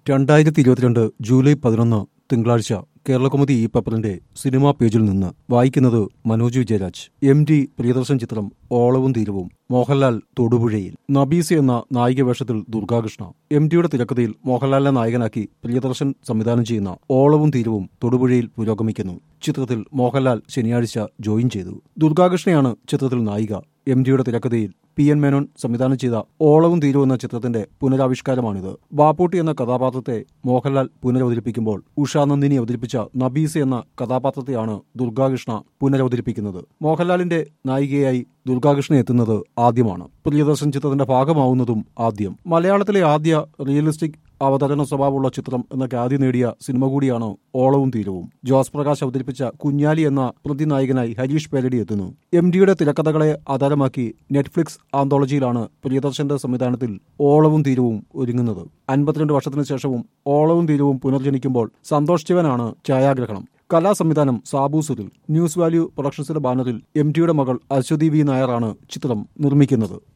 രണ്ടായിരത്തി ഇരുപത്തിരണ്ട് ജൂലൈ പതിനൊന്ന് തിങ്കളാഴ്ച കേരളകൗമുദി ഈ പേപ്പറിന്റെ സിനിമാ പേജിൽ നിന്ന് വായിക്കുന്നത് മനോജ് വിജയരാജ് എം ടി പ്രിയദർശൻ ചിത്രം ഓളവും തീരവും മോഹൻലാൽ തൊടുപുഴയിൽ നബീസ എന്ന നായിക വേഷത്തിൽ ദുർഗാകൃഷ്ണ എം ടിയുടെ തിരക്കഥയിൽ മോഹൻലാലിനെ നായകനാക്കി പ്രിയദർശൻ സംവിധാനം ചെയ്യുന്ന ഓളവും തീരവും തൊടുപുഴയിൽ പുരോഗമിക്കുന്നു ചിത്രത്തിൽ മോഹൻലാൽ ശനിയാഴ്ച ജോയിൻ ചെയ്തു ദുർഗാകൃഷ്ണയാണ് ചിത്രത്തിൽ നായിക എം ജിയുടെ തിരക്കഥയിൽ പി എൻ മേനോൻ സംവിധാനം ചെയ്ത ഓളവും തീരും എന്ന ചിത്രത്തിന്റെ പുനരാവിഷ്കാരമാണിത് ബാപ്പൂട്ടി എന്ന കഥാപാത്രത്തെ മോഹൻലാൽ പുനരവതരിപ്പിക്കുമ്പോൾ ഉഷാനന്ദിനി അവതരിപ്പിച്ച നബീസ് എന്ന കഥാപാത്രത്തെയാണ് ദുർഗാകൃഷ്ണ പുനരവതരിപ്പിക്കുന്നത് മോഹൻലാലിന്റെ നായികയായി ദുർഗാകൃഷ്ണ എത്തുന്നത് ആദ്യമാണ് പ്രിയദർശൻ ചിത്രത്തിന്റെ ഭാഗമാവുന്നതും ആദ്യം മലയാളത്തിലെ ആദ്യ റിയലിസ്റ്റിക് അവതരണ സ്വഭാവമുള്ള ചിത്രം എന്ന ഖ്യാതി നേടിയ സിനിമ കൂടിയാണ് ഓളവും തീരവും ജോസ് പ്രകാശ് അവതരിപ്പിച്ച കുഞ്ഞാലി എന്ന പ്രതിനായകനായി ഹരീഷ് പേരടി എത്തുന്നു എം ഡിയുടെ തിരക്കഥകളെ ആധാരമാക്കി നെറ്റ്ഫ്ലിക്സ് ആന്തോളജിയിലാണ് പ്രിയദർശന്റെ സംവിധാനത്തിൽ ഓളവും തീരവും ഒരുങ്ങുന്നത് അൻപത്തിരണ്ട് വർഷത്തിനു ശേഷവും ഓളവും തീരവും പുനർജനിക്കുമ്പോൾ സന്തോഷ് ശിവനാണ് ഛായാഗ്രഹണം കലാസംവിധാനം സാബു സുരിൽ ന്യൂസ് വാല്യൂ പ്രൊഡക്ഷൻസിന്റെ ബാനറിൽ എം ടിയുടെ മകൾ അശ്വതി വി നായറാണ് ചിത്രം നിർമ്മിക്കുന്നത്